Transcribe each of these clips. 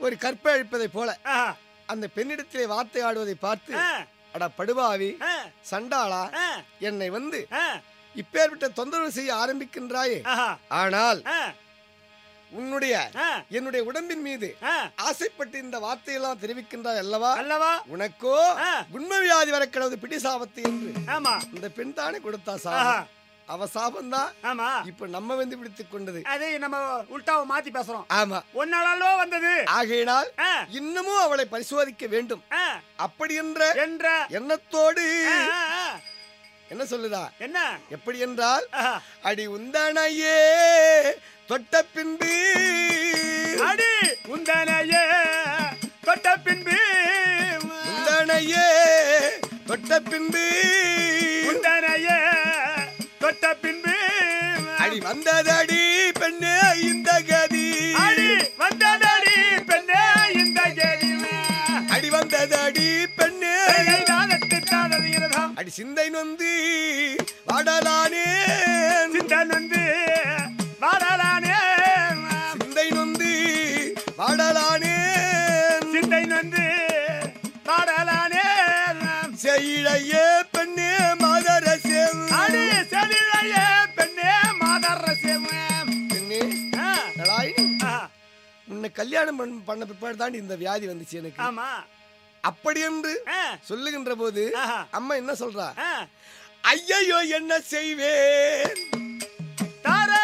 ஒரு கற்பை அழிப்பதை போல ஆஹா. அந்த பெண்ணிடத்திலே வார்த்தை ஆடுவதை பார்த்து ஆ, அட படுபாவி ஆ, சண்டாளா ஆ, என்னை வந்து ஆ, இப்பேற்பட்ட தொந்தரவு செய்ய ஆரம்பிக்கின்றாயே ஆஹா. ஆனால் ஆ, உன்னுடைய ஆ, என்னுடைய உடம்பின் மீது ஆ. ஆசைப்பட்டு இந்த வார்த்தையெல்லாம் தெரிவிக்கின்றாய் அல்லவா அல்லவா உனக்கோ ஆ. உண்மை வியாதி வர கிடவது பிடி சாபத்து என்று ஆமா இந்த பெண் தானே கொடுத்தா ஆஹா. சாபம் அவ சாபம் தான் ஆமா இப்ப நம்ம வந்து பிடித்துக் கொண்டது அதை நம்ம உல்டாவை மாத்தி பேசுறோம் ஆமா ஒன்னாலோ வந்தது ஆகையினால் ஆ, இன்னமும் அவளை பரிசோதிக்க வேண்டும் ஆ, அப்படி என்ற என்ற எண்ணத்தோடு ஆ, ஆ, ஆ. என்ன சொல்லுதா என்ன எப்படி என்றால் ஆஹா. அடி உந்தனையே தொட்ட பின்பு அடி உந்தனையே தொட்ட பின்பு உந்தனையே தொட்ட பின்பு உந்தனையே தொட்ட பின்பு அடி வந்ததடி பெண்ணே இந்த கதி அடி வந்ததடி பெண்ணே இந்த கேள்வி அடி வந்ததடி பெண்ணே தானத்திட்டாதீரதம் அடி சிந்தை நொந்து வாடலானே சிந்தன் வந்து வாடலானே சிந்தை நொந்து வாடலானே சிந்தை நொந்து வாடலானே செய்ழையே பெண்ணே மாதரசேம் அடி செடிழையே பெண்ணே மாதரசியம் பெண்ணே நலாயினி உன்னை கல்யாணம் பண்ண பண்ண பிற்பாடு தான் இந்த வியாதி வந்துச்சு எனக்கு ஆமா அப்படி என்று ஆ, சொல்லுகின்ற போது ஆஹா. அம்மா என்ன சொல்றா ஆ. ஐயையோ என்ன செய்வேன் தாரா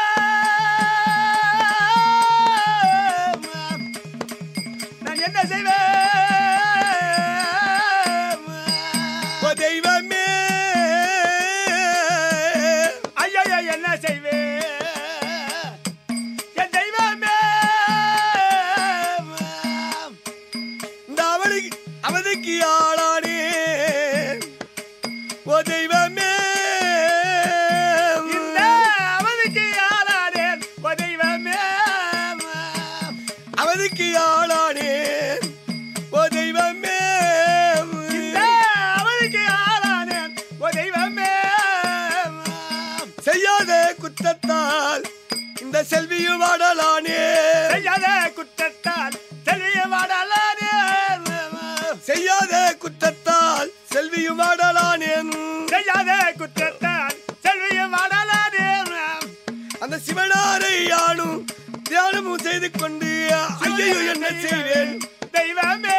நான் என்ன செய்வேன் ஓ தெய்வமே ஐயா என்ன செய்வேன் என் தெய்வமே இந்த அவளுக்கு அவதிக்கு ஆளானே ஓ தெய்வமே இந்த அவதிக்கு ஆளானேன் ஓ தெய்வமே அவதிக்கு ஆளானே ஓ தெய்வமே இந்த அவதிக்கு ஆளானேன் ஓ தெய்வமே செய்யாத குற்றத்தால் இந்த செல்வியும் வாடலானே செய்யாத குற்றத்தால் செல்விய வாடலானே செய்யாத குற்றத்தால் செல்வியும் வாடலானேன் செய்யாத குற்றத்தால் செல்விய வாடலானே அந்த சிவனாரை யானும் தியானமும் செய்து கொண்டு ஐயையோ என்ன செய்வேன் தெய்வமே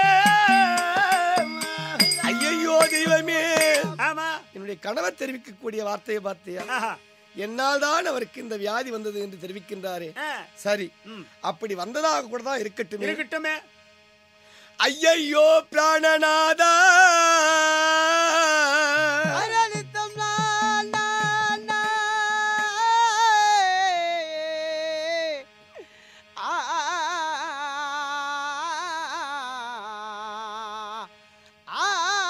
ஐயையோ தெய்வமே ஆமா என்னுடைய கணவர் தெரிவிக்கக்கூடிய வார்த்தையை பார்த்தியா ஆஹா. என்னால் தான் அவருக்கு இந்த வியாதி வந்தது என்று தெரிவிக்கின்றாரே ஆ. சரி ம். அப்படி வந்ததாக கூட தான் இருக்கட்டும் இருக்கட்டுமே ஐயையோ பிராணநாதா அரளித்தம் நான் நான் நான். ஆ ஆ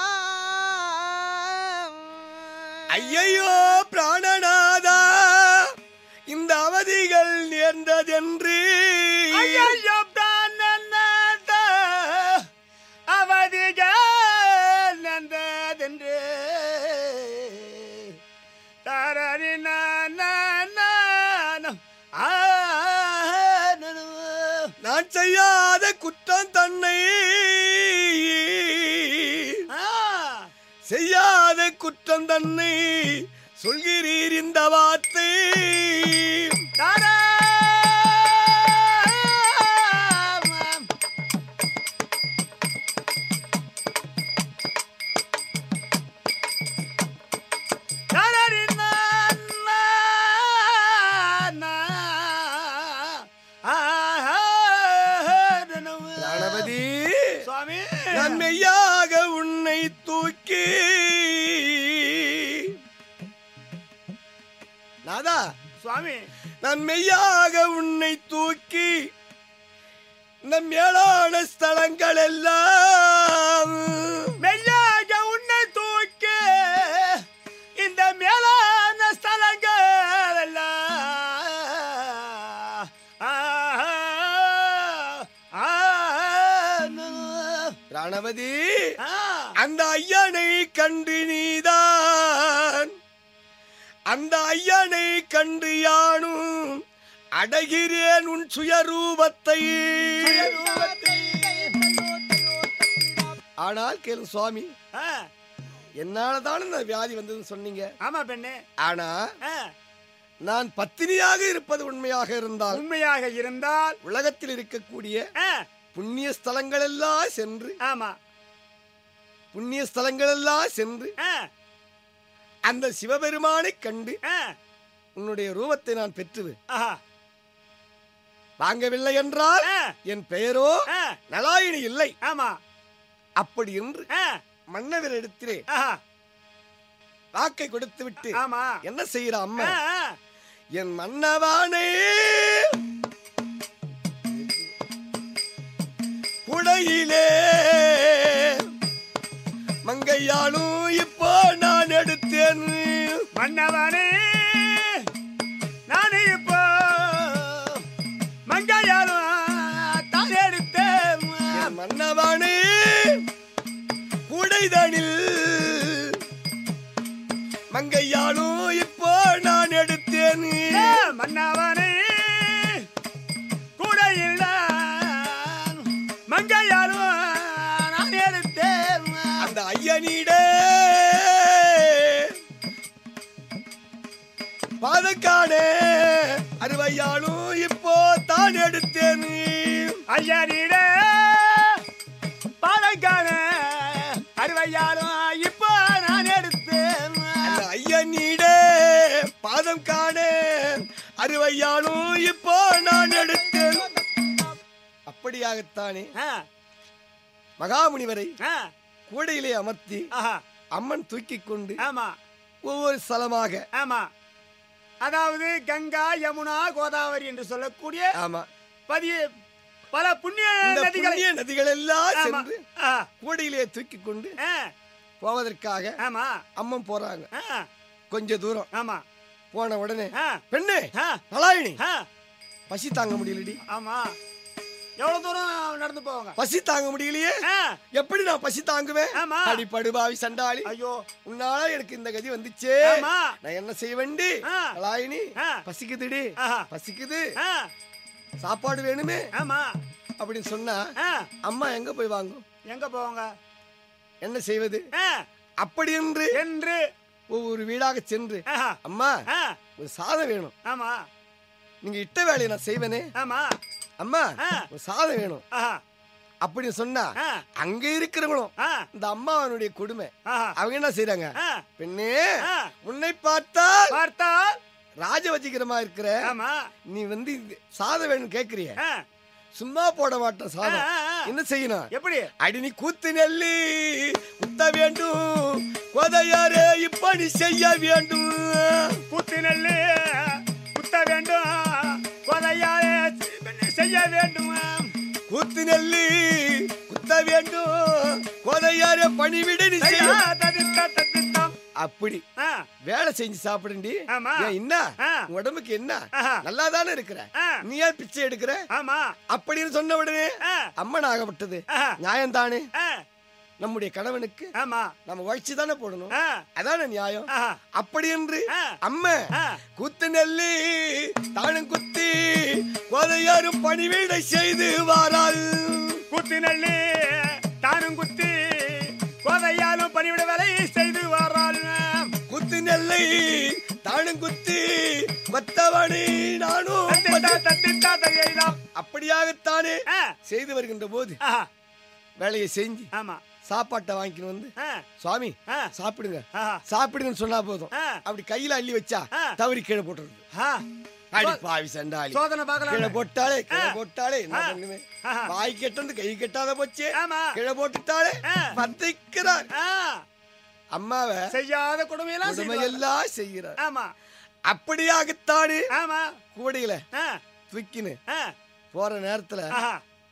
ஐயையோ பிராணநாதா இந்த அவதிகள் நேர்ந்ததென்று ஐயையோ பிராணநாத, அவதிகள் நந்ததென்று. தரரி நானானானம். ஆ, நனு. நான் செய்யாத குற்றம் தன்னை ஆ, செய்யாத குற்றம் தன்னை சொல்கிறீர் இந்த வார்த்தை தாராம். தரரி நானானா. ஆ, நனு. கணபதி சுவாமி நான் மெய்யாக உன்னை தூக்கி நாதா சுவாமி நான் மெய்யாக உன்னை தூக்கி இந்த மேலான ஸ்தலங்கள் எல்லாம் மெய்யாக உன்னை தூக்கி இந்த மேலான ஸ்தலங்கள் எல்லாம் ஆ, ஆ, பிராணவதி ஆ, அந்த ஐயனை கண்டு நீதான் அந்த ஐயனை கண்டு யானும் அடகிறேன் உன் சுயரூபத்தை சுயரூபத்தை ஆனால் கேளு சுவாமி ஆ, என்னால தானே இந்த வியாதி வந்ததுன்னு சொன்னீங்க ஆமா பெண்ணே ஆனா ஆ, நான் பத்தினியாக இருப்பது உண்மையாக இருந்தால் உண்மையாக இருந்தால் உலகத்தில் இருக்கக்கூடிய ஆ, புண்ணிய ஸ்தலங்கள் எல்லாம் சென்று ஆமா புண்ணிய ஸ்தலங்கள் எல்லாம் சென்று ஆ, அந்த சிவபெருமானை கண்டு ஆ, உன்னுடைய ரூபத்தை நான் பெற்று ஆஹா, வாங்கவில்லை என்றால் ஆ, என் பெயரோ ஆ, நலாயினி இல்லை ஆமா அப்படி என்று ஆ, மன்னவரிடத்திலே ஆஹா, வாக்கை கொடுத்து விட்டு ஆமா என்ன செய்யற அம்மா ஆ, ஆ, என் மன்னவானே குடையிலே மங்கையாலும் இப்போ நான் எடுத்தேன் மன்னவனே நானே இப்போ மங்கையாலும் தான் எடுத்தேன் என் மன்னவானே குடைதனில் மங்கையாலும் இப்போ நான் எடுத்தேன் ஏ, மன்னவனே கூட இல்ல மங்கையாலும் நான் எடுத்தேன் அந்த ஐயனிட பாதக்கானே அறுவையாலும் இப்போ தான் எடுத்தேன் ஐயனிட பாலக்கான அறுவையாலும் இப்போ நான் எடுத்தேன் அந்த ஐயனிட பாதம் காண அறுவையாலும் இப்போ நான் எடுத்தேன் அப்படியாகத்தானே ஆ, மகாமுனிவரை ஆ, கூடையிலே அமர்த்தி ஆஹா, அம்மன் தூக்கி கொண்டு ஆமா ஒவ்வொரு ஸ்தலமாக ஆமா அதாவது கங்கா யமுனா கோதாவரி என்று சொல்லக்கூடிய ஆமா பதி பல புண்ணிய இந்த நதிகளை புண்ணிய நதிகள் எல்லாம் ஆமா. சென்று ஆ, கூடையிலே தூக்கி கொண்டு ஆ, போவதற்காக ஆமா அம்மன் போறாங்க ஆ, கொஞ்ச தூரம் ஆமா போன உடனே ஆ, பெண்ணே ஆ, நலாயினி ஆ, பசி தாங்க முடியலடி ஆமா எவ்வளவு தூரம் நடந்து போவாங்க பசி தாங்க முடியலையே ஆ, எப்படி நான் பசி தாங்குவேன் ஆமா. அடி படுபாவி சண்டாளி ஐயோ உன்னால எனக்கு இந்த கதி வந்துச்சே ஆமா நான் என்ன செய்ய வேண்டி ஆ. நலாயினி ஆ. பசிக்குதுடி ஆஹா. பசிக்குது ஆ, சாப்பாடு வேணுமே ஆமா அப்படின்னு சொன்னா ஆ, அம்மா எங்க போய் வாங்கும் எங்க போவாங்க என்ன செய்வது ஆ, அப்படி என்று என்று ஒவ்வொரு வீடாக சென்று ஆஹா, அம்மா ஆ, ஒரு சாதம் வேணும் ஆமா நீங்க இட்ட வேலையை நான் செய்வேனே ஆமா அம்மா ஆ. ஒரு சாதம் வேணும் ஆஹா, அப்படின்னு சொன்னா ஆ, அங்க இருக்கிறவங்களும் ஆ, இந்த அம்மாவனுடைய கொடுமை ஆஹா, அவங்க என்ன செய்றாங்க ஆ, பெண்ணே ஆ, உன்னை பார்த்தால் பார்த்தால் ராஜவஜிகரமா இருக்கிற ஆமா நீ வந்து இந்த சாதம் வேணும் கேக்குறிய ஆ, சும்மா போட மாட்டேன் ஆ, சாதம் ஆ, ஆ. என்ன செய்யணும் எப்படி அடி நீ கூத்து நெல்லி குத்த வேண்டும் கொதையாரே இப்படி செய்ய வேண்டும் குத்து நெல்லு குத்த வேண்டும் கொலையாலே செய்ய வேண்டும் கூத்து நெல்லி குத்த வேண்டும் கொதையாரே பணிவிட நீ செய்ய ததித்தம், ததித்தம். அப்படி ஆ, வேலை செஞ்சு சாப்பிடுண்டி ஆமா. ஏன் என்ன ஆ. உன் உடம்புக்கு என்ன ஆஹா. நல்லா தானே இருக்கிற ஆ. நீ ஏன் பிச்சை எடுக்கிற ஆமா அப்படின்னு சொன்ன உடனே ஆ, அம்மன் ஆகப்பட்டது ஆஹா. நியாயம் தானே ஆ, நம்முடைய கணவனுக்கு ஆமா நம்ம உழைச்சு தானே போடணும் ஆ, அதானே நியாயம் ஆஹா. அப்படி என்று ஆ. அம்மா ஆ, குத்து நெல்லி தானும் குத்தி கொதையாரும் பணிவீடை செய்து வாராள் குத்து நெல்லு தானும் குத்தி கொதையாலும் பணிவிட வேலை செய்து வர்றாள் குத்து நெல்லை தானும் குத்தி கொத்தவனி நானும் தத்தித்தா, தத்தித்தா, தத்தித்தா. அப்படியாகத்தானே ஆ, செய்து வருகின்ற போது ஆஹா. வேலையை செஞ்சு ஆமா சாப்பாட்டை வாங்கிட்டு வந்து ஆ, சுவாமி ஆ, சாப்பிடுங்க ஆஹா. சாப்பிடுங்கன்னு சொன்னா போதும் ஆ, அப்படி கையில அள்ளி வச்சா ஆ. தவறி கீழே போட்டுருது ஆ. அடி பாவி சண்டாளி சோதனை கீழே பார்க்கலாம் போட்டாலே கீழே ஆ. போட்டாலே என்ன ஆ. பண்ணுவேன் ஆஹா. வாய் கெட்டது கை கெட்டாத போச்சு ஆமா கீழே போட்டுட்டாலே ஆ. பத்திக்கிறார் ஆ, அம்மாவை செய்யாத கொடுமையெல்லாம் செய்வாங்க. கொடுமையெல்லாம் செய்கிறார் ஆமா அப்படியாகத்தானே ஆமா கூடையில ஆ, தூக்கின்னு ஆ, போற நேரத்துல ஆஹா.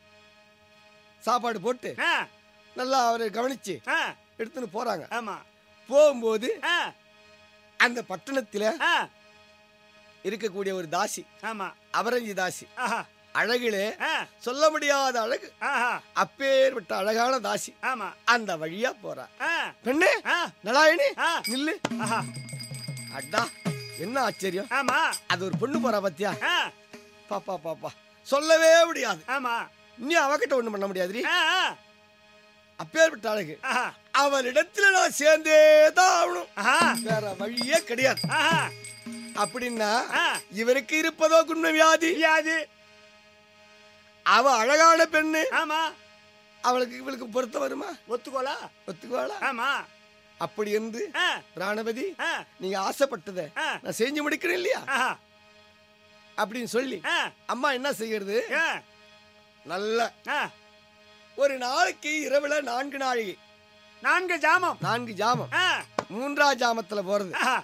சாப்பாடு போட்டு ஆ, நல்லா அவரை கவனிச்சு ஆ, எடுத்துன்னு போறாங்க ஆமா போகும்போது ஆ, அந்த பட்டணத்துல ஆ, இருக்கக்கூடிய ஒரு தாசி ஆமா அவரஞ்சி தாசி ஆஹா. அழகிலே ஆ, சொல்ல முடியாத அழகு ஆஹா. அப்பேற்பட்ட அழகான தாசி ஆமா அந்த வழியா போறா ஆ, பெண்ணே ஆ, நலாயணி ஆ, நில்லு ஆஹா. அடா என்ன ஆச்சரியம் ஆமா அது ஒரு பொண்ணு போறா பாத்தியா ஆ, பாப்பா பாப்பா சொல்லவே முடியாது ஆமா நீ அவகிட்ட ஒண்ணும் பண்ண முடியாதுடி ஆ, ஆ. அப்பேற்பட்ட அழகு ஆஹா அவளிடத்துல நான் சேர்ந்தே தான் ஆகணும் ஆஹா வேற வழியே கிடையாது ஆஹா அப்படின்னா ஆ. இவருக்கு இருப்பதோ குன்ம வியாதி யாது அவ அழகான பெண்ணு ஆமா அவளுக்கு இவளுக்கு பொருத்தம் வருமா ஒத்துக்கோலா ஒத்துக்குவாளா ஆமா அப்படி என்று ஆ பிராணபதி ஆ நீங்க ஆசைப்பட்டத ஆ. நான் செஞ்சு முடிக்கிறேன் இல்லையா ஆஹா அப்படின்னு சொல்லி ஆ அம்மா என்ன செய்யறது ஆ நல்ல ஆ ஒரு நாளைக்கு இரவுல நான்கு நாழிகை நான்கு ஜாமம் நான்கு ஜாமம் ஆ மூன்றா ஜாமத்துல போறது ஆஹா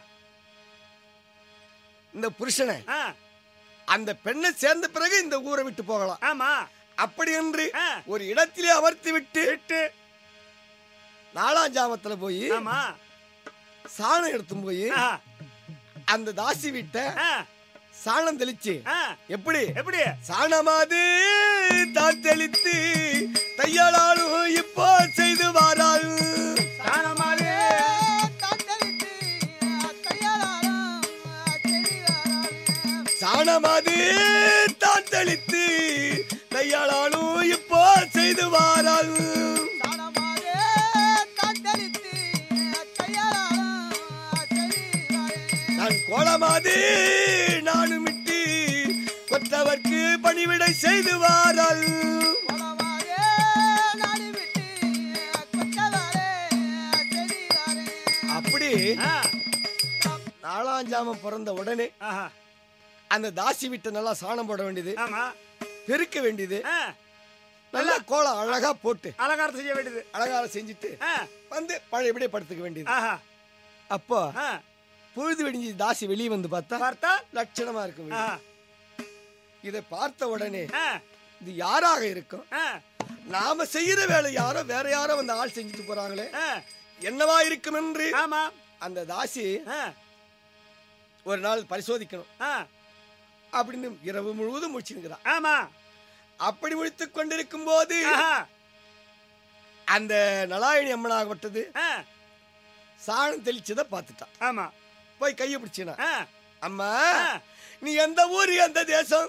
இந்த புருஷனை ஆ அந்த பெண்ணை சேர்ந்த பிறகு இந்த ஊரை விட்டு போகலாம் ஆமா அப்படி என்று ஆ ஒரு இடத்திலே அமர்த்தி விட்டு விட்டு நாலாம் ஜாமத்துல போய் ஆமா சாணம் எடுத்து போய் ஆஹா அந்த தாசி வீட்டை ஆ சாணம் தெளிச்சு ஆ எப்படி எப்படி சாணமாது தான் தெளித்து தையலாலும் இப்போ செய்து வாராள் தானமாலே தத்தளித்து கையாளாரம் தெரிவாராம் சாணமாது தான் தெளித்து தையலாலும் இப்போ செய்து வாராள் தானமாதே தத்தளித்து கையாளாரம் தெரிவாரே நான் கோலமாது நானும் விட்டு கொத்தவர்க்கு பணிவிடை செய்து வாராள் கொலவாரே நாடு விட்டு கொத்தவாரே தெரிவாரே அப்படி ஆ நாலாம் ஜாமம் பிறந்த உடனே ஆஹா அந்த தாசி வீட்டை நல்லா சாணம் போட வேண்டியது ஆமா பெருக்க வேண்டியது ஆ நல்லா கோலம் அழகா போட்டு அலங்காரம் செய்ய வேண்டியது அலங்காரம் செஞ்சுட்டு ஆ வந்து பழையபடியே படுத்துக்க வேண்டியது ஆஹா அப்போ ஆ பொழுது வெடிஞ்சு தாசி வெளியே வந்து பார்த்தா பார்த்தா லட்சணமா இருக்கும் வீடு. ஆஹா இதை பார்த்த உடனே ஆ இது யாராக இருக்கும் ஆ நாம செய்யற வேலை யாரோ வேற யாரோ வந்து ஆள் செஞ்சுட்டு போறாங்களே ஆ என்னவா இருக்கும் என்று ஆமா அந்த தாசி ஆ ஒரு நாள் பரிசோதிக்கணும் ஆ அப்படின்னு இரவு முழுவதும் முடிச்சுக்கிறான் ஆமா அப்படி முடித்துக் கொண்டிருக்கும் போது ஆஹா அந்த நலாயினி அம்மனாகப்பட்டது ஆ சாணம் தெளிச்சதை பார்த்துட்டான் ஆமா போய் கையை பிடிச்சினா ஆ அம்மா ஆ. நீ எந்த ஊரு எந்த தேசம்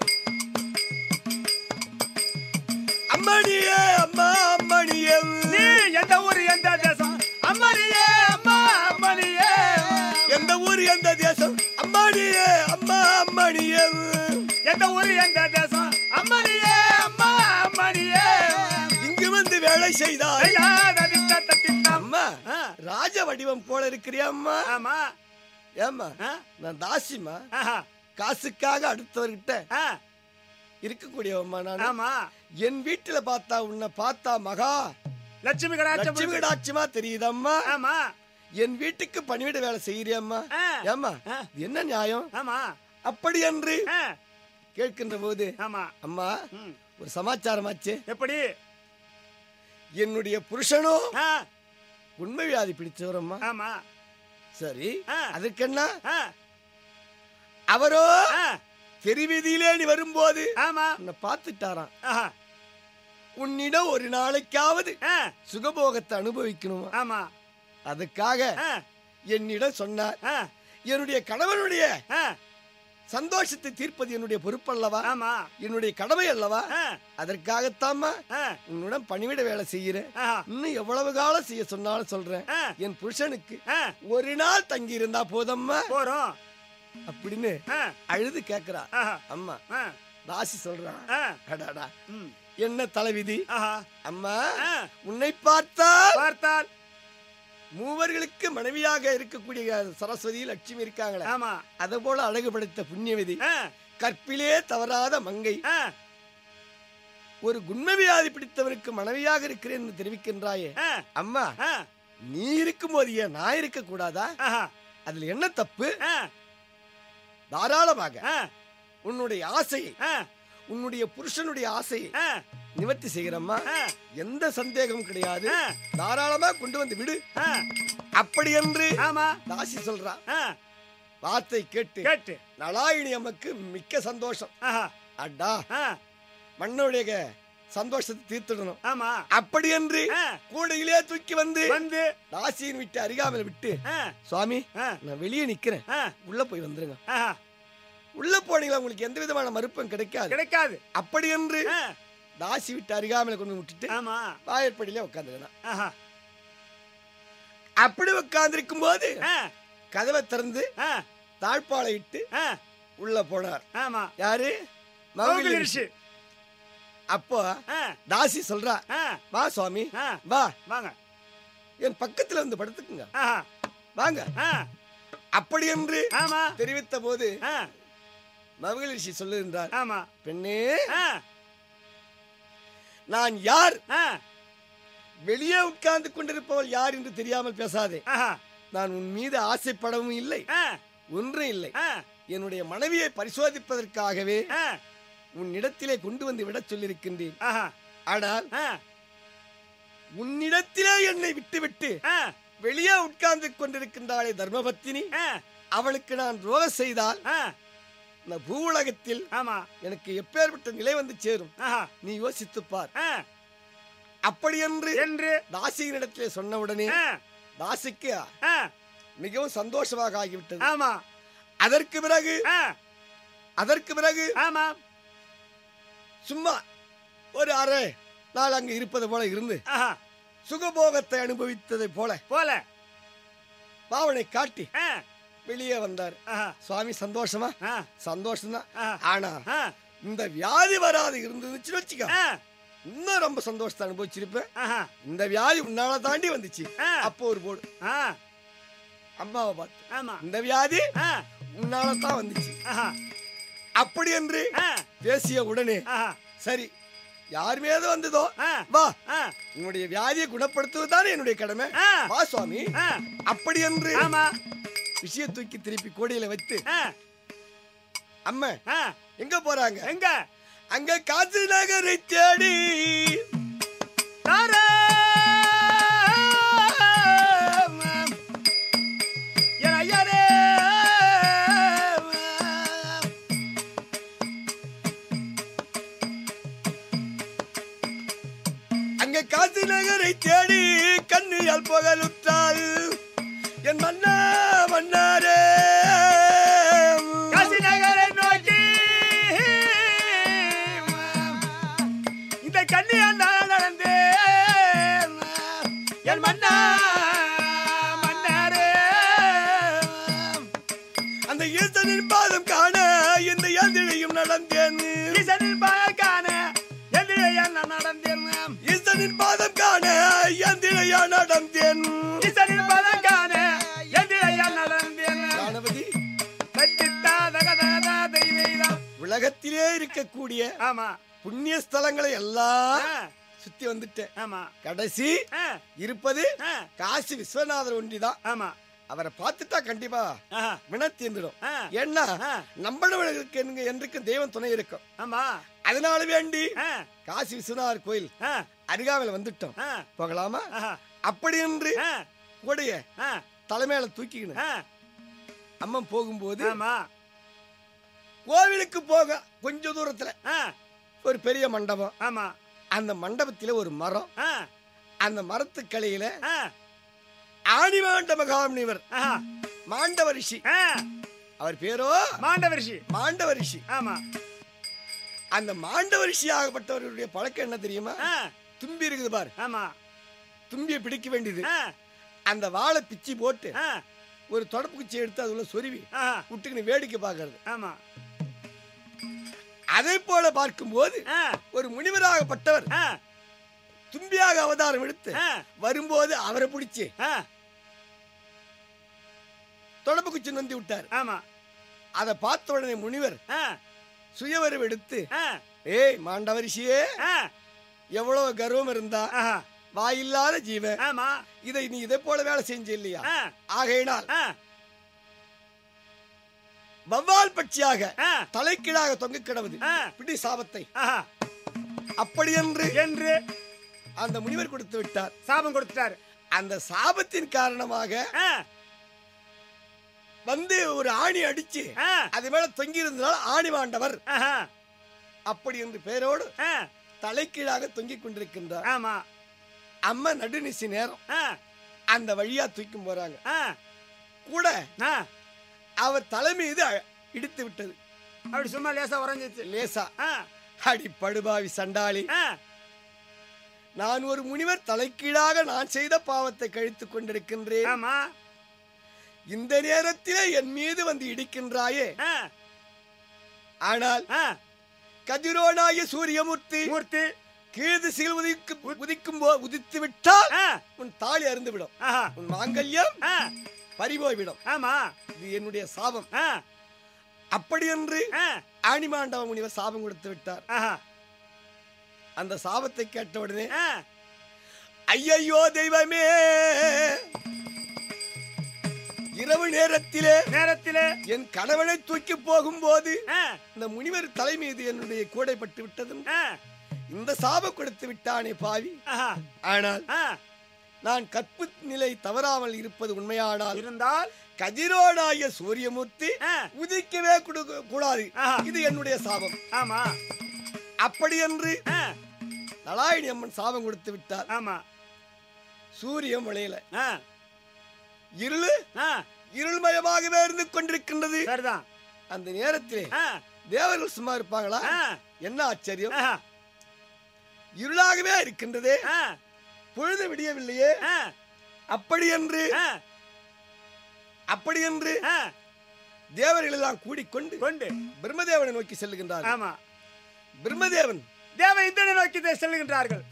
அம்மணியே அம்மா அம்மணியே நீ எந்த ஊரு எந்த தேசம் அம்மனியே அம்மா அம்மனியே எந்த ஊரு எந்த தேசம் அம்மாடியே அம்மா அம்மணியே எந்த ஊரு எந்த தேசம் அம்மனியே அம்மா அம்மனியே இங்கு வந்து வேலை செய்தாய் ஐயாத திட்ட திட்டம் அம்மா ஆ, ராஜ வடிவம் போல இருக்கிறியா அம்மா ஆமா ஏம்மா ஆ, நான் தாசிமா ஆஹா, காசுக்காக அடுத்தவர்கிட்ட ஆ, இருக்கக்கூடியவம்மா நான் ஆமா என் வீட்டுல பார்த்தா உன்னை பார்த்தா மகா லட்சுமி கடாட்சம் லட்சுமி கடாட்சியமா தெரியுதம்மா ஆமா என் வீட்டுக்கு பணிவிட வேலை செய்யறியம்மா ஆ, ஏம்மா ஆ. இது என்ன நியாயம் ஆமா அப்படி என்று ஆ, கேட்கின்ற போது ஆமா அம்மா ம், ஒரு சமாச்சாரமாச்சு எப்படி என்னுடைய புருஷனோ ஆ, உண்மை வியாதி பிடிச்சவரம்மா ஆமா சரி ஆ. அதுக்கு என்ன ஆ, அவரோ ஆ, தெருவீதியிலே நீ வரும்போது ஆமா உன்னை பார்த்துட்டாராம் ஆஹா, உன்னிடம் ஒரு நாளைக்காவது ஆ, சுகபோகத்தை அனுபவிக்கணுமா ஆமா அதுக்காக ஆ, என்னிடம் சொன்னார் ஆ, என்னுடைய கணவனுடைய ஆ, சந்தோஷத்தை தீர்ப்பது என்னுடைய பொறுப்பல்லவா ஆமா என்னுடைய கடமை அல்லவா ஆ, அதற்காகத்தாம்மா ஆ, உன்னிடம் பணிவிட வேலை செய்கிறேன் ஆஹா, இன்னும் எவ்வளவு காலம் செய்ய சொன்னாலும் சொல்றேன் ஆ, என் புருஷனுக்கு ஆ, ஒரு நாள் தங்கி இருந்தா போதம்மா போறோம் அப்படின்னு ஆ, அழுது கேக்குறா ஆஹா, அம்மா ஆ, ராசி சொல்றான் ஆ, அடாடா ம், என்ன தலைவிதி ஆஹா, அம்மா ஆ, உன்னை பார்த்தால் பார்த்தால் மூவர்களுக்கு மனைவியாக இருக்கக்கூடிய சரஸ்வதி லட்சுமி இருக்காங்களே ஆமா அதை போல அழகு படைத்த புண்ணியவதி ஆ, கற்பிலே தவறாத மங்கை ஆ, ஒரு குண்ம வியாதி பிடித்தவனுக்கு மனைவியாக இருக்கிறேன் என்று தெரிவிக்கின்றாயே ஆ, அம்மா ஆ, நீ இருக்கும்போது ஏன் நான் இருக்க கூடாதா ஆஹா, அதுல என்ன தப்பு ஆ, தாராளமாக ஆ, உன்னுடைய ஆசையை ஆ, உன்னுடைய புருஷனுடைய ஆசையை ஆ, நிவர்த்தி செய்கிறம்மா ஆ, எந்த சந்தேகமும் கிடையாது ஆ, தாராளமா கொண்டு வந்து விடு ஆ, அப்படி என்று ஆமா தாசி சொல்றா ஆ, வார்த்தை கேட்டு கேட்டு நலாயினி அம்மக்கு மிக்க சந்தோஷம் ஆஹா, அடா ஆ, மண்ணுடைய சந்தோஷத்தை தீர்த்துடணும் ஆமா அப்படி என்று ஆ, கூடையிலே தூக்கி வந்து வந்து தாசியின் விட்டு அருகாமையில் விட்டு ஆ, சுவாமி ஆ, நான் வெளியே நிக்கிறேன் ஆ, உள்ள போய் வந்துருங்க ஆஹா, உள்ள போனீங்களா உங்களுக்கு எந்த விதமான மறுப்பும் கிடைக்காது கிடைக்காது அப்படி என்று ஆ, தாசி விட்டு அருகாமையில கொண்டு வந்து விட்டுட்டு ஆமா வாயற்படியில உட்காந்துருந்தான் ஆஹா அப்படி உட்கார்ந்திருக்கும் போது ஆ, கதவை திறந்து ஆ, தாழ்பாலை இட்டு ஆ, உள்ள போனார் ஆமா யாரு மௌகிலி மௌகிலி ரிஷி அப்போ ஆ, தாசி சொல்றா ஆ, வா சுவாமி ஆ, வா வாங்க என் பக்கத்துல வந்து படுத்துக்குங்க ஆஹா வாங்க ஆ, அப்படி என்று ஆமா தெரிவித்த போது ஆ, மௌகிலி ரிஷி சொல்லுகின்றார் ஆமா பெண்ணே ஆ, நான் யார் ஆ, வெளியே உட்கார்ந்து கொண்டிருப்பவள் யார் என்று தெரியாமல் பேசாதே ஆஹா நான் உன் மீது ஆசைப்படவும் இல்லை ஆ, ஒன்றும் இல்லை ஆ, என்னுடைய மனைவியை பரிசோதிப்பதற்காகவே ஆ, உன்னிடத்திலே கொண்டு வந்து விடச் சொல்லியிருக்கின்றேன் ஆஹா ஆனால் ஆ, உன்னிடத்திலே என்னை விட்டுவிட்டு ஆ, வெளியே உட்கார்ந்து கொண்டிருக்கின்றாளே தர்மபத்தினி ஆ, அவளுக்கு நான் துரோகம் செய்தால் ஆ, இந்த பூவுலகத்தில் ஆமா எனக்கு எப்பேற்பட்ட நிலை வந்து சேரும் ஆஹா நீ யோசித்துப் பார் ஆ, அப்படி என்று என்று தாசியினிடத்திலே சொன்ன உடனே ஆ, தாசிக்கு ஆ, மிகவும் சந்தோஷமாக ஆகிவிட்டது ஆமா அதற்கு பிறகு ஆ, அதற்கு பிறகு ஆமா சும்மா ஒரு அறை நாள் அங்கு இருப்பது போல இருந்து ஆஹா சுகபோகத்தை அனுபவித்ததை போல போல பாவனை காட்டி ஆ, வெளியே வந்தார் ஆஹா சுவாமி சந்தோஷமா ஆ, சந்தோஷம்தான் ஆ, ஆனா ஆ, இந்த வியாதி வராது இருந்துச்சுன்னு வச்சுக்க ஆ, இன்னும் ரொம்ப சந்தோஷத்தை அனுபவிச்சிருப்பேன் ஆஹா இந்த வியாதி உன்னால தாண்டி வந்துச்சு ஆ, அப்போ ஒரு போடு ஆ, அம்மாவை பார்த்து ஆமா இந்த வியாதி ஆ, உன்னால தான் வந்துச்சு ஆஹா அப்படி என்று ஆ, பேசிய உடனே ஆஹா சரி யார் மீது வந்ததோ ஆ, வா ஆ, உன்னுடைய வியாதியை குணப்படுத்துவதுதானே என்னுடைய கடமை ஆ, வா சுவாமி ஆ, அப்படி என்று ஆமா விஷய தூக்கி திருப்பி கோடியில வைத்து ஆ, அம்மா ஆ, எங்க போறாங்க எங்க அங்க காசி நகரை தேடி தாரா என் ஐயரே அங்க காசி நகரை தேடி கண்ணியால் புகழுற்றாள் என் மன்னா மன்னாரே காசி நகரை நோக்கி இந்த கண்ணியால் நான் நடந்தேன் என் மன்னா மன்னாரே அந்த ஈசனின் பாதம் காண இந்த எந்திரையும் நடந்தேன் ஈசனின் பாகான எதிரே நான் நடந்தேன் ஈசனின் பாதம் காண எந்திரையா நடந்தேன் ஈசனின் பாகான எதிரே நடந்தேன் கணபதி தட்டித்தா தகதா தெய்வீதம் உலகத்திலே இருக்கக்கூடிய ஆமா புண்ணிய ஸ்தலங்களை எல்லாம் ஆ, சுத்தி வந்துட்டேன் ஆமா கடைசி ஆ, இருப்பது ஆ, காசி விஸ்வநாதர் ஒண்டிதான் ஆமா அவரை பார்த்துட்டா கண்டிப்பா ஆஹா, வின தீர்ந்துடும் ஆ, ஏன்னா ஆ, நம்பளவர்களுக்கு எங்க- என்றைக்கும் தெய்வம் துணை இருக்கும் ஆமா அதனால வேண்டி ஆ, காசி விஸ்வநாதர் கோயில் ஆ, அருகாமையில் வந்துட்டோம் ஆ, போகலாமா ஆஹா, அப்படி என்று ஆ, கூடைய ஆ, தலைமையில தூக்கிக்கணும் ஆ, அம்மன் போகும்போது ஆமா கோவிலுக்கு போக கொஞ்ச தூரத்துல ஆ, ஒரு பெரிய மண்டபம் ஆமா அந்த மண்டபத்தில ஒரு மரம் ஆ, அந்த மரத்துக்கலையில ஆ, ஆணிமாண்ட மகாமுனிவர் ஆஹா, மாண்டவ ரிஷி ஆ, அவர் பேரோ மாண்டவ ரிஷி மாண்டவ ரிஷி ஆமா அந்த மாண்டவ ரிஷி ஆகப்பட்டவருடைய பழக்கம் என்ன தெரியுமா ஆ, தும்பி இருக்குது பாரு ஆமா தும்பியை பிடிக்க வேண்டியது ஆ, அந்த வாழை பிச்சி போட்டு ஆ, ஒரு தொடப்பு குச்சி எடுத்து அதுல சொருவி ஆஹா, விட்டுக்கின்னு வேடிக்கை பார்க்கறது ஆமா அதை போல பார்க்கும்போது ஆ, ஒரு முனிவராகப்பட்டவர் ஆ, தும்பியாக அவதாரம் எடுத்து ஆ, வரும்போது அவரை பிடிச்சி ஆ, தொடப்பு குச்சி நொந்தி விட்டார் ஆமா அதை பார்த்த உடனே முனிவர் ஆ, சுயவரவு எடுத்து ஆ, ஏய் மாண்டவரிஷியே ஆ, எவ்வளவு கர்வம் இருந்தா ஆஹா, வாயில்லாத ஜீவன் ஆமா இதை நீ இதை போல வேலை செஞ்ச இல்லையா ஆ, ஆகையினால் ஆ, வவ்வால் பட்சியாக ஆ, தலைக்கீழாக தொங்க கிடவது ஆ, பிடி சாபத்தை ஆஹா, அப்படி என்று என்று அந்த முனிவர் கொடுத்து விட்டார் சாபம் கொடுத்துட்டாரு அந்த சாபத்தின் காரணமாக ஆ, வந்து ஒரு ஆணி அடிச்சு ஆ, அது மேல தொங்கி இருந்ததால் ஆணி மாண்டவர் ஆஹா, அப்படி என்று பெயரோடு ஆ, தலைக்கீழாக தொங்கிக் கொண்டிருக்கின்றார் ஆமா அம்மா நடுநிசி நேரம் ஆ, அந்த வழியா தூக்கும் போறாங்க ஆ, கூட ஆ, அவர் தலை மீது அ- இடித்து விட்டது அப்படி சும்மா லேசா உறைஞ்சிச்சு லேசா ஆ, அடி படுபாவி சண்டாளி ஆ, நான் ஒரு முனிவர் தலைக்கீழாக நான் செய்த பாவத்தை கழித்துக் கொண்டிருக்கின்றேன் ஆமா இந்த நேரத்திலே என் மீது வந்து இடிக்கின்றாயே ஆ, ஆனால் ஆ, கதிரோனாய சூரியமூர்த்தி மூர்த்தி கீழ்திசையில் உதிக்கும் உதிக்கும் போ உதித்து விட்டால் ஆ, உன் தாலி அருந்து விடும் ஆஹா, உன் மாங்கல்யம் ஆ, பறிபோய் விடும் ஆமா இது என்னுடைய சாபம் ஆ, அப்படி என்று ஆ, ஆணிமாண்டவ முனிவர் சாபம் கொடுத்து விட்டார் ஆஹா, அந்த சாபத்தை கேட்ட உடனே ஆ, ஐயையோ தெய்வமே இரவு நேரத்திலே நேரத்திலே என் கணவனை தூக்கி போகும்போது ஆ, இந்த முனிவர் தலை மீது என்னுடைய கூடைப்பட்டு விட்டதும் ஆ, இந்த சாபம் கொடுத்து விட்டானே பாவி ஆஹா, ஆனால் ஆ, நான் கற்பு நிலை தவறாமல் இருப்பது உண்மையானால் இருந்தால் கதிரோனாய சூரியமூர்த்தி ஆ, உதிக்கவே குடு- கூடாது ஆஹா. இது என்னுடைய சாபம் ஆமா அப்படி என்று ஆ, நலாயினி அம்மன் சாபம் கொடுத்து விட்டார் ஆமா சூரியன் விளையல ஆ, இருளு ஆ, இருள்மயமாகவே இருந்து கொண்டிருக்கின்றது சரிதான் அந்த நேரத்திலே ஆ, தேவர்கள் சும்மா இருப்பாங்களா ஆ, என்ன ஆச்சரியம் ஆஹா, இருளாகவே இருக்கின்றதே ஆ, பொழுது விடியவில்லையே ஆ, அப்படி என்று ஆ, அப்படி என்று ஆ, தேவர்கள் எல்லாம் கூடிக்கொண்டு கொண்டு பிரம்மதேவனை நோக்கி செல்லுகின்றார் ஆமா பிரம்மதேவன் தேவ இந்திரனை நோக்கி தே- செல்கின்றார்கள்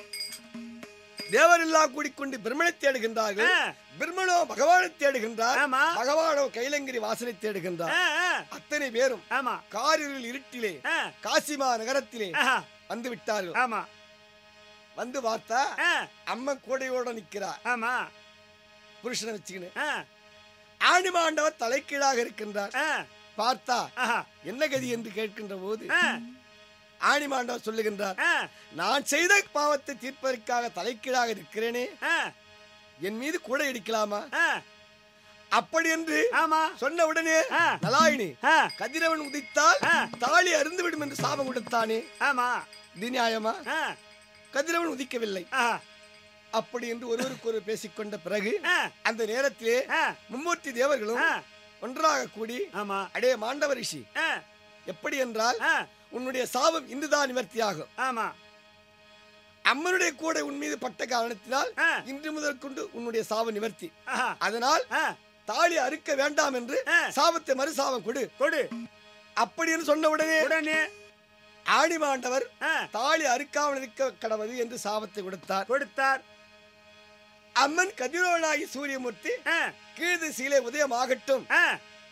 தேவர் எல்லாம் கூடிக்கொண்டு பிரம்மனை தேடுகின்றார்கள் ஆ, பிரம்மனோ பகவானை தேடுகின்றார் ஆமா. பகவானோ கைலங்கிரி வாசனை தேடுகின்றார் ஆ, ஆ, அத்தனை பேரும் ஆமா காரிருள் இருட்டிலே ஆ, காசிமா நகரத்திலே ஆஹா, வந்து விட்டார்கள் ஆமா வந்து பார்த்தா ஆ, அம்மன் கூடையோட நிக்கிறா ஆமா புருஷனை வச்சுக்கின்னு ஆ, ஆணிமாண்டவர் தலைக்கீழாக இருக்கின்றார் ஆ, பார்த்தா ஆஹா, என்ன கதி என்று கேட்கின்ற போது ஆ, ஆணிமாண்டவர் சொல்லுகின்றார் ஆ, நான் செய்த பாவத்தை தீர்ப்பதற்காக தலைக்கீழாக இருக்கிறேனே ஆ, என் மீது கூட இடிக்கலாமா ஆ, அப்படி என்று ஆமா சொன்ன உடனே ஆ. நலாயினி ஆ, கதிரவன் உதித்தால் ஆ. தாலி அருந்து விடும் என்று சாபம் கொடுத்தானே ஆமா இது நியாயமா ஆ, கதிரவன் உதிக்கவில்லை ஆஹா, அப்படி என்று ஒருவருக்கு ஒரு பேசிக்கொண்ட பிறகு ஆ, அந்த நேரத்திலே ஆ, மும்மூர்த்தி தேவர்களும் ஆ, ஒன்றாக கூடி ஆமா அடே மாண்டவ ரிஷி ஆ, எப்படி என்றால் ஆ, உன்னுடைய சாபம் இன்றுதான் நிவர்த்தியாகும் ஆமா அம்மனுடைய கூட உன் மீது பட்ட காரணத்தினால் ஆ. இன்று முதல் கொண்டு உன்னுடைய சாபம் நிவர்த்தி ஆஹா, அதனால் ஆ, தாலி அறுக்க வேண்டாம் என்று ஆ. சாபத்தை மறுசாபம் கொடு கொடு அப்படி என்று சொன்ன உடனே உடனே ஆணிமாண்டவர் ஆ, தாலி அறுக்காமல் இருக்க கடவது என்று சாபத்தை கொடுத்தார் கொடுத்தார் அம்மன் கதிரோனாகி சூரியமூர்த்தி ஆ, கீழ் திசையிலே உதயமாகட்டும் ஆ,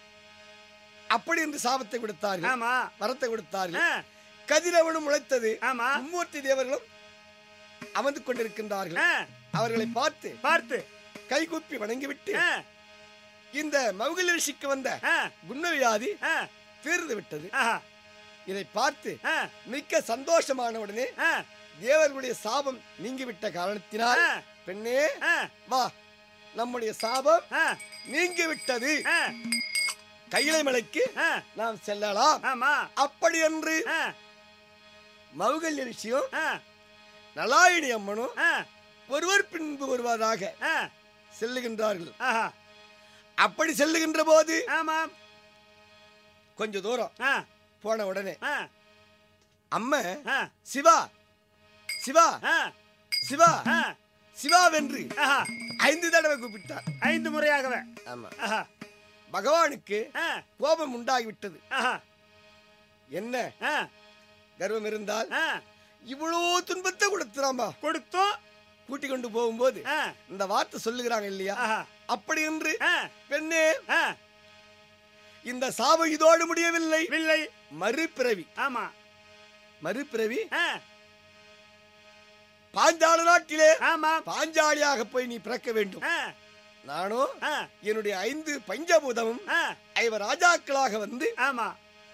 அப்படி என்று சாபத்தை கொடுத்தார்கள் ஆமா வரத்தை கொடுத்தார்கள் ஆ, கதிரவனும் முளைத்தது ஆமா மும்மூர்த்தி தேவர்களும் அமர்ந்து கொண்டிருக்கின்றார்கள் ஆ, அவர்களை பார்த்து பார்த்து கைகூப்பி வணங்கிவிட்டு ஆ, இந்த மவுகல் ரிஷிக்கு வந்த ஆ, குணவியாதி ஆ, தீர்ந்து விட்டது ஆஹா, இதை பார்த்து ஆ, மிக்க சந்தோஷமான உடனே ஆ, தேவர்களுடைய சாபம் நீங்கிவிட்ட காரணத்தினால் ஆ, பெண்ணே ஆ, வா நம்முடைய சாபம் ஆ, நீங்கி விட்டது ஆ, கையிலை மலைக்கு ஆ, நாம் செல்லலாம் ஆமா அப்படி என்று ஆ, மவுகல்ய ரிஷியும் ஆ, நலாயினி அம்மனும் ஆ, ஒருவர் பின்பு வருவதாக ஆ, செல்லுகின்றார்கள் ஆஹா, அப்படி செல்லுகின்ற போது ஆமாம் கொஞ்ச தூரம் ஆ, போன உடனே ஆ, அம்மா ஆ, சிவா சிவா ஆ, சிவா ஆ, சிவா வென்று ஆஹா, ஐந்து தடவை கூப்பிட்டார் ஐந்து முறையாகவே ஆமா ஆஹா, பகவானுக்கு ஆ, கோபம் உண்டாகிவிட்டது ஆஹா, என்ன ஆ, கர்வம் இருந்தால் ஆ, இவ்வளோ துன்பத்தை கொடுத்துறாமா கொடுத்தோம் கூட்டி கொண்டு போகும்போது ஆ, இந்த வார்த்தை சொல்லுகிறாங்க இல்லையா ஆஹா, அப்படி என்று ஆ, பெண்ணே ஆ, இந்த சாபம் இதோடு முடியவில்லை வில்லை மறுபிறவி ஆமா மறுபிறவி ஆ, பாஞ்சால நாட்டிலே ஆமாம் பாஞ்சாலியாக போய் நீ பிறக்க வேண்டும் ஆ, நானும் ஆ, என்னுடைய ஐந்து பஞ்சபூதமும் ஆ, ஐவர் ராஜாக்களாக வந்து ஆமா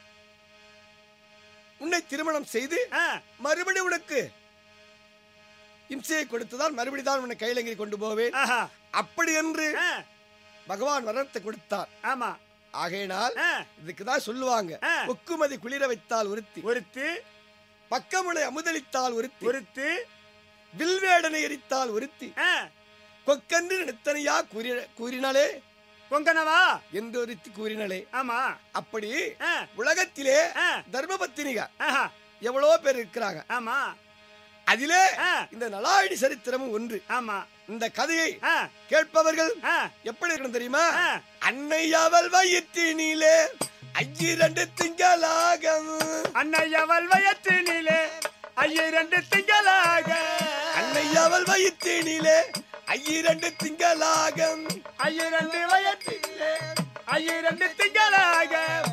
உன்னை திருமணம் செய்து ஆ, மறுபடி உனக்கு இம்சையை கொடுத்துதான் மறுபடி தான் உன்னை கைலங்கி கொண்டு போவேன் ஆஹா, அப்படி என்று ஆ, பகவான் வரத்தை கொடுத்தார் ஆமா ஆகையினால் ஆ, இதுக்கு தான் சொல்லுவாங்க ஆ. ஒக்குமதி குளிர வைத்தால் ஒருத்தி ஒருத்து பக்கமுளை அமுதளித்தால் ஒருத்தி ஒருத்து வில்வேடனை எரித்தால் ஒருத்தி ஆ, கொக்கன்று நித்தனையா கூறி கூறினாலே கொங்கனவா என்று ஒருத்தி கூறினாலே ஆமா அப்படி ஆ, உலகத்திலே ஆ, தர்மபத்தினிக ஆஹா, எவ்வளவோ பேர் இருக்கிறாங்க ஆமா அதிலே ஆ. இந்த நலாயினி சரித்திரமும் ஒன்று ஆமா இந்த கதையை ஆ, கேட்பவர்கள் ஆ, எப்படி இருக்கணும் தெரியுமா ஆ. அன்னை அவள் வயிற்றினிலே ஐயிரண்டு திங்களாக அன்னை அவள் வயற்றினிலே ஐயிரண்டு திங்களாக அன்னை அவள் வயிற்றினிலே ஐயிரண்டு திங்களாக ஐயிரண்டு வயற்றினிலே ஐயிரண்டு திங்களாக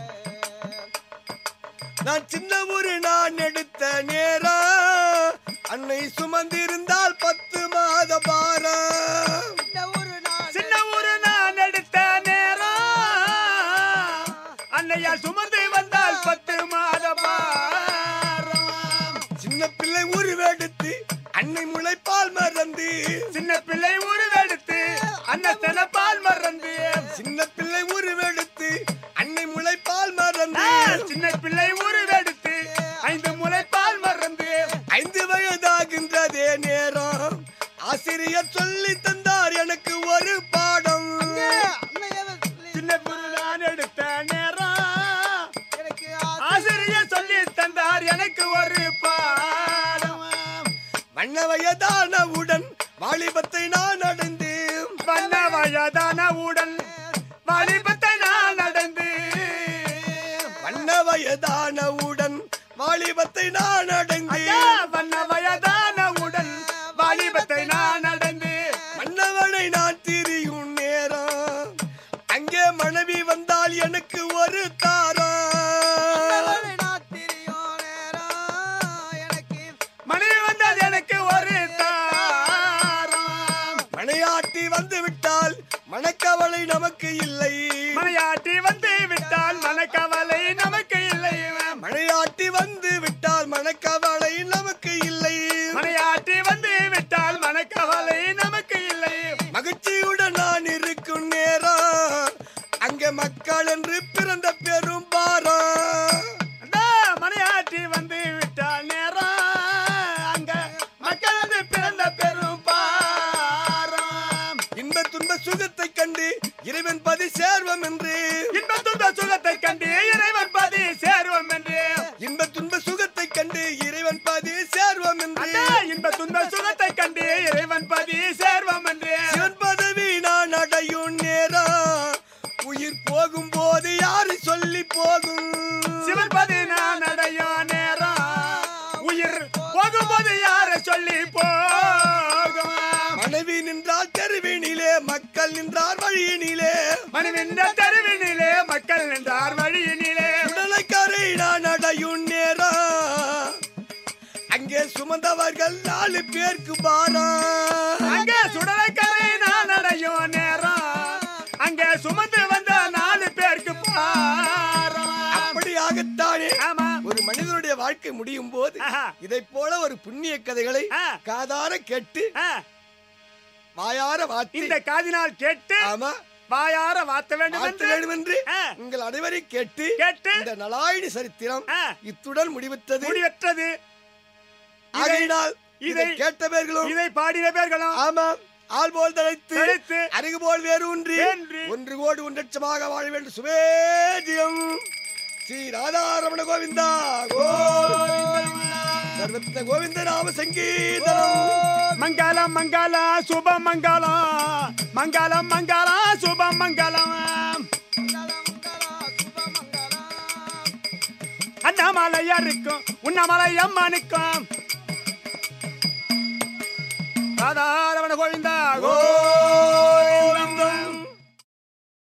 நான் சின்ன ஊரு நான் எடுத்த நேரம் அன்னை சுமந்திருந்தால் பத்து மாத பாரம் இந்த ஒரு நாள் சின்ன ஊரு நான் எடுத்த நேரம் அன்னையால் சுமந்து வந்தால் பத்து மாத பாரம் சின்ன பிள்ளை உருவெடுத்து அன்னை முளைப்பால் மறந்து சின்ன பிள்ளை உருவெடுத்து அன்னத்தன பால் மறந்து சின்ன பிள்ளை உருவெடுத்து அன்னை முளைப்பால் மறந்து ஆ, சின்ன பிள்ளை உருவெடுத்து ஐந்து முளை பால் மறந்து ஐந்து வயதாகின்றதே நேரம் ஆசிரியர் சொல்லி தந்தார் எனக்கு ஒரு பாடம் அன்னையவ சொல்லி சின்ன பிள்ளை நான் எடுத்த நேரம் எனக்கு ஆசிரியர் சொல்லி தந்தார் எனக்கு ஒரு பாடம் வண்ண வயதானவுடன் வாலிபத்தை நான் அடைந்து வண்ண வயதானவுடன் வாலிபத்தை நான் நடந்து வண்ண வயதானவுடன் வாலிபத்தை நான் அடைந்து ஐயா வண்ண வயதானவுடன் வாலிபத்தை நான் நடந்து மன்னவனை நான் திரியும் நேரம் அங்கே மனைவி வந்தால் எனக்கு ஒரு தாரம் அவளை நான் தெரியும் நேரம் எனக்கு மனைவி வந்தது எனக்கு ஒரு தாரம் மனையாட்டி வந்து விட்டால் மணக்கவலை நமக்கு இல்லை மனையாட்டி வந்து விட்டால் மனக்கவலை நமக்கு இல்லை மனையாட்டி வந்து விட்டால் மணக்கவலை நமக்கு இல்லை மனையாட்டி வந்து விட்டால் மனக்கவலை நமக்கு இல்லை மகிழ்ச்சியுடன் நான் இருக்கும் நேரம் அங்கே மக்கள் என்று பிறந்த பெரும் பாரம் அந்த மனையாட்டி வந்து விட்டால் நேரம் அங்க மக்கள் வந்து பிறந்த பெரும் பாரம் இன்ப துன்ப சுகத்தை கண்டு இறைவன் பதி சேர்வம் என்று இன்ப துன்ப சுகத்தை கண்டு இறைவன் பதி சேருவோம் என்று இன்ப துன்ப சுகத்தை கண்டு இறைவன் பதி சேர்வம் என்று அந்த இன்ப துன்ப சுகத்தை கண்டு இறைவன் பதி சேர்வோம் என்று சிவன் பதவி நான் அடையும் நேரம் உயிர் போகும் போது யாரு சொல்லி போகும் சிவன் பதி நான் அடையும் நேரம் உயிர் போகும்போது யாரை சொல்லி போகும் மனைவி நின்றால் தெருவினிலே மக்கள் நின்றார் வழியினிலே மணிவிந்த தெருவினிலே மக்கள் நின்றார் வழியினிலே உடலைக்கரை நான் அடையும் நேரம் அங்கே சுமந்தவர்கள் நாலு பேருக்கு பாரம் அங்கே சுடலைக்கரை நான் அடையும் நேரம் அங்கே சுமந்து வந்த நாலு பேருக்கு பாரம் அப்படியாகத்தானே ஆமா ஒரு மனிதனுடைய வாழ்க்கை முடியும் போது ஆஹா. இதை போல ஒரு புண்ணிய கதைகளை ஆ. காதார கேட்டு ஆ, வாயார வாத்தி இந்த காதினால் கேட்டு ஆமா வாயார வாத்த வேண்டும் வாழ்த்த என்று வேண்டும் என்று ஆ. உங்கள் அனைவரையும் கேட்டு கேட்டு இந்த நலாயினி சரித்திரம் ஆ. இத்துடன் முடிவுற்றது முடிவற்றது ஆகையினால் இதை இதை- கேட்டவர்களும் இதை பாடின பேர்களும் ஆமாம் ஆள் போல் தழைத்து தழைத்து, அருகு போல் வேறு ஒன்றி வேன்றி, ஒன்று கோடி ஒன்றட்சமாக வாழ வேண்டும் சுவேஜியம் ஸ்ரீ ராதாரமண கோவிந்தா கோவிந்தா சர்வத்த கோவிந்த நாம சங்கீதனம் மங்களம் மங்களம் சுப மங்களம் மங்களம் மங்களம் சுப மங்களம் அண்ணாமலையாருக்கும் உண்ணாமலை அம்மனுக்கும் ராதாரமண கோவிந்தா கோ